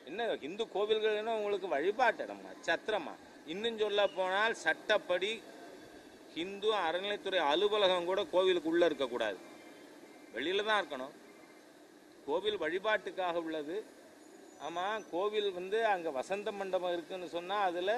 என்ன இந்து கோவில்கள்னா உங்களுக்கு வழிபாட்டு இடமா சத்திரமா இன்னும் சொல்ல போனால் சட்டப்படி ஹிந்து அறநிலைத்துறை அலுவலகம் கூட கோவிலுக்கு உள்ள இருக்கக்கூடாது வெளியில தான் இருக்கணும் கோவில் வழிபாட்டுக்காக உள்ளது ஆமாம் கோவில் வந்து அங்கே வசந்த மண்டபம் இருக்குன்னு சொன்னால் அதில்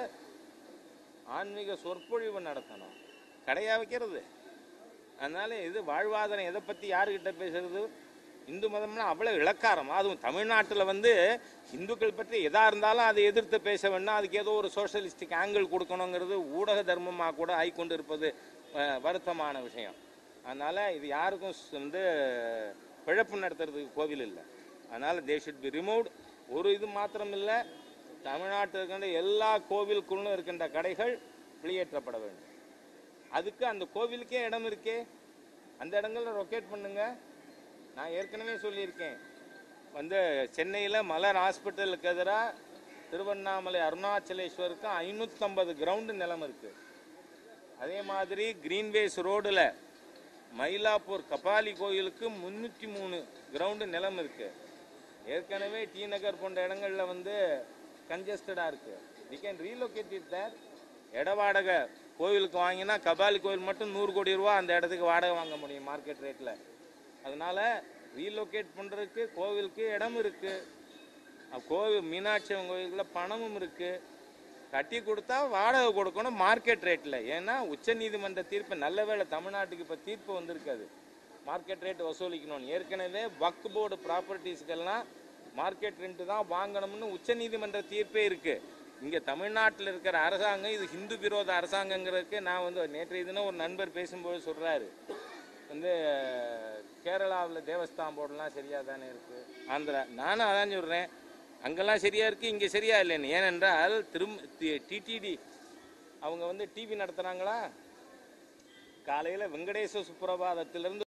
ஆன்மீக சொற்பொழிவு நடத்தணும் கடையா வைக்கிறது அதனால இது வாழ்வாதாரம் எதை பற்றி யாருக்கிட்ட பேசுறது இந்து மதம்னா அவ்வளோ இளக்காரம் அதுவும் தமிழ்நாட்டில் வந்து இந்துக்கள் பற்றி எதா இருந்தாலும் அதை எதிர்த்து பேச வேண்டாம் அதுக்கு ஏதோ ஒரு சோஷலிஸ்டிக் ஆங்கிள் கொடுக்கணுங்கிறது ஊடக தர்மமாக கூட ஆய்கொண்டு இருப்பது அஹ், வருத்தமான விஷயம் அதனால் இது யாருக்கும் ஸ்- வந்து பிழப்பு நடத்துறதுக்கு கோவில் இல்லை அதனால் தே ஷுட் பி ரிமூவ்ட் ஒரு இது மாத்திரம் இல்லை தமிழ்நாட்டில் இருக்கின்ற எல்லா கோவிலுக்குள்ளும் இருக்கின்ற கடைகள் வெளியேற்றப்பட வேண்டும் அதுக்கு அந்த கோவிலுக்கே இடம் இருக்கே அந்த இடங்கள்ல ரொக்கேட் பண்ணுங்க நான் ஏற்கனவே சொல்லியிருக்கேன் வந்து சென்னையில் மலர் ஹாஸ்பிட்டலுக்கு எதிராக திருவண்ணாமலை அருணாச்சலேஸ்வருக்கு ஐநூற்றம்பது கிரவுண்டு நிலம் இருக்கு அதே மாதிரி கிரீன்வேஸ் ரோடில் மயிலாப்பூர் கபாலி கோயிலுக்கு முந்நூற்றி மூணு கிரவுண்டு நிலம் இருக்கு ஏற்கனவே டி நகர் போன்ற இடங்கள்ல வந்து கன்ஜஸ்டடாக இருக்கு we can relocate it there இட வாடகை கோவிலுக்கு வாங்கினா கபாலி கோவில் மட்டும் நூறு கோடி ரூபா அந்த இடத்துக்கு வாடகை வாங்க முடியும் மார்க்கெட் ரேட்டில் அதனால ரீலோகேட் பண்ணுறதுக்கு கோவிலுக்கு இடம் இருக்கு அஹ் கோவில் மீனாட்சி அம்மன் கோயிலுக்குள்ள பணமும் இருக்கு கட்டி கொடுத்தா வாடகை கொடுக்கணும் மார்க்கெட் ரேட்டில் ஏன்னா உச்சநீதிமன்ற தீர்ப்பு நல்ல வேளை தமிழ்நாட்டுக்கு இப்போ தீர்ப்பு வந்திருக்காது மார்க்கெட் ரேட் வசூலிக்கணும்னு ஏற்கனவே வக் போர்டு ப்ராப்பர்ட்டிஸ்க்கெல்லாம் மார்க்கெட் ரெண்ட் தான் வாங்கணும்னு உச்சநீதிமன்ற தீர்ப்பே இருக்கு இங்கே தமிழ்நாட்டில் இருக்கிற அரசாங்கம் இது ஹிந்து விரோத அரசாங்கங்கிறதுக்கு நான் வந்து நேற்றைய தினம் ஒரு நண்பர் பேசும்போது சொல்கிறாரு வந்து கேரளாவில் தேவஸ்தானம் போர்டுலாம் சரியாக தானே இருக்குது ஆந்திரா நானும் அதான் சொல்கிறேன் அங்கெல்லாம் சரியா இருக்கு இங்கே சரியா இல்லைன்னு ஏனென்றால் திரும்ப டிடிடி அவங்க வந்து டிவி நடத்துகிறாங்களா காலையில் வெங்கடேச சுப்பிரபாதத்திலிருந்து